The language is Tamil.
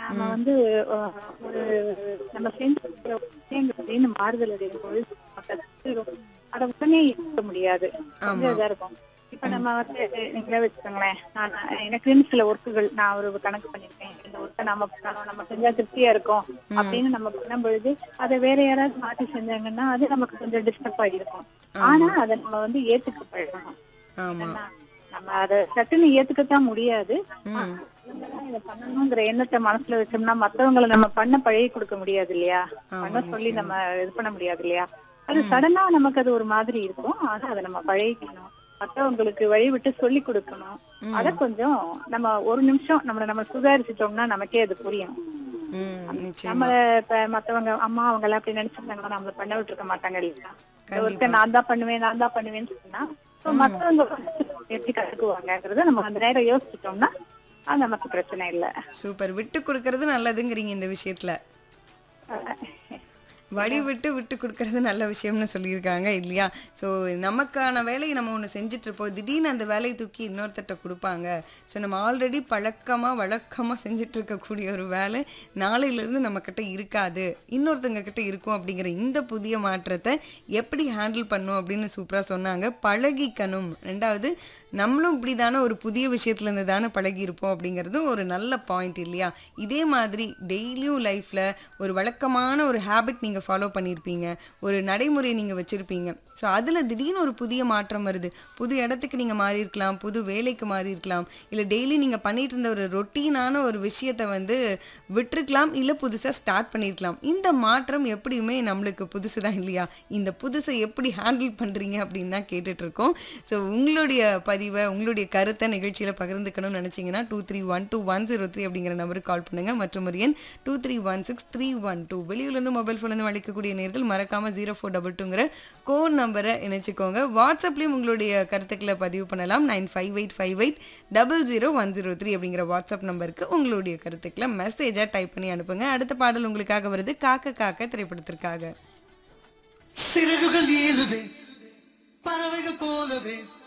நாம வந்து அஹ், ஒரு நம்ம செஞ்ச விஷயங்கிறது மாறுதல் அடையும் பொழுது நமக்கு அது அதை உடனே இருக்க முடியாது கொஞ்சம் இதா இருக்கும் இப்ப நம்ம வந்து நீங்களே வச்சுக்கோங்களேன் நான் எனக்குன்னு சில ஒர்க்குகள் நான் ஒரு கணக்கு பண்ணிருக்கேன் இந்த ஒர்க்கை நம்ம பண்ணணும் நம்ம செஞ்சா திருப்தியா இருக்கும் அப்படின்னு நம்ம பண்ணும் பொழுது அதை வேற யாராவது மாத்தி செஞ்சாங்கன்னா அது நமக்கு கொஞ்சம் டிஸ்டர்ப் ஆகிருக்கும் ஆனா அதை நம்ம வந்து ஏத்துக்க பழகணும் ஆமா ஏன்னா, நம்ம அதை சட்டுன்னு ஏத்துக்கத்தான் முடியாது ம் இதை பண்ணணுங்கிற எண்ணத்தை மனசுல வச்சோம்னா மத்தவங்களை நம்ம பண்ண பழகி கொடுக்க முடியாது இல்லையா பண்ண சொல்லி நம்ம இது பண்ண முடியாது இல்லையா அது சடனா நமக்கு அது ஒரு மாதிரி இருக்கும் ஆனா அதை நம்ம பழகிக்கணும் மத்தவங்களுக்கு வழி விட்டு சொல்லி கொடுக்கணும் அத கொஞ்சம் நம்ம ஒரு நிமிஷம் நம்மள நம்ம சுதாரிச்சிட்டோம்னா நமக்கே அது புரியும் ம் நிச்சயம் நம்மள இப்ப மத்தவங்க அம்மா அவங்க எல்லாம் அப்படி நினைச்சிருந்தாங்கன்னா நம்மள பண்ண விட்டுருக்க மாட்டாங்க இல்லையா இந்த ஒருத்த நான் தான் பண்ணுவேன் நான் தான் பண்ணுவேன்னு சொன்னா so மத்தவங்க எப்படி கத்துக்குவாங்கங்கறத நம்ம அந்த நேரம் யோசிச்சிட்டோம்னா அது நமக்கு பிரச்சனை இல்ல சூப்பர் விட்டு கொடுக்கறது நல்லதுங்கிறீங்க இந்த விஷயத்துல வழி விட்டு விட்டு கொடுக்கறது நல்ல விஷயம்னு சொல்லியிருக்காங்க இல்லையா ஸோ நமக்கான வேலையை நம்ம ஒன்று செஞ்சுட்டு இருப்போம் திடீர்னு அந்த வேலையை தூக்கி இன்னொருத்தட்ட கொடுப்பாங்க ஸோ நம்ம ஆல்ரெடி பழக்கமாக வழக்கமாக செஞ்சுட்டு இருக்கக்கூடிய ஒரு வேலை நாளையிலேருந்து நம்மக்கிட்ட இருக்காது இன்னொருத்தங்க கிட்ட இருக்கும் அப்படிங்கிற இந்த புதிய மாற்றத்தை எப்படி ஹேண்டில் பண்ணும் அப்படின்னு சூப்பராக சொன்னாங்க பழகிக்கணும் ரெண்டாவது நம்மளும் இப்படி தானே ஒரு புதிய விஷயத்துல இருந்து தானே பழகி இருப்போம் அப்படிங்கிறதும் ஒரு நல்ல பாயிண்ட் இல்லையா இதே மாதிரி டெய்லியும் லைஃப்பில் ஒரு வழக்கமான ஒரு ஹேபிட் நீங்கள் ஃபாலோ பண்ணியிருப்பீங்க ஒரு நடைமுறை நீங்கள் வச்சுருப்பீங்க ஸோ அதில் திடீர்னு ஒரு புதிய மாற்றம் வருது புது இடத்துக்கு நீங்கள் மாறி இருக்கலாம் புது வேலைக்கு மாறி இருக்கலாம் இல்லை டெய்லி நீங்கள் பண்ணிட்டு இருந்த ஒரு ரொட்டீனான ஒரு விஷயத்தை வந்து விட்டுருக்கலாம் இல்லை புதுசாக ஸ்டார்ட் பண்ணியிருக்கலாம் இந்த மாற்றம் எப்படியுமே நம்மளுக்கு புதுசு தான் இல்லையா இந்த புதுசை எப்படி ஹேண்டில் பண்ணுறீங்க அப்படின்னு தான் கேட்டுட்டு இருக்கோம் ஸோ உங்களுடைய பதிவை உங்களுடைய கருத்தை நிகழ்ச்சியில் பகிர்ந்துக்கணும்னு நினச்சிங்கன்னா two three one two one zero three அப்படிங்கிற நம்பருக்கு கால் பண்ணுங்கள் மற்றும் ஒரு எண் two three one six three one two வெளியூர்லேருந்து மொபைல் ஃபோன்லேருந்து அழைக்கக்கூடிய நேர்கள் மறக்காமல் ஜீரோ ஃபோர் டபுள் டூங்கிற கோட் நம்பரை இணைச்சிக்கோங்க வாட்ஸ்அப்லேயும் உங்களுடைய கருத்துக்களை பதிவு பண்ணலாம் nine five eight five eight double zero one zero three அப்படிங்கிற வாட்ஸ்அப் நம்பருக்கு உங்களுடைய கருத்துக்களை மெசேஜாக டைப் பண்ணி அனுப்புங்க அடுத்த பாடல் உங்களுக்காக வருது காக்க காக்க திரைப்படத்திற்காக சிறகுகள் ஏழுதே பறவைகள் போலவே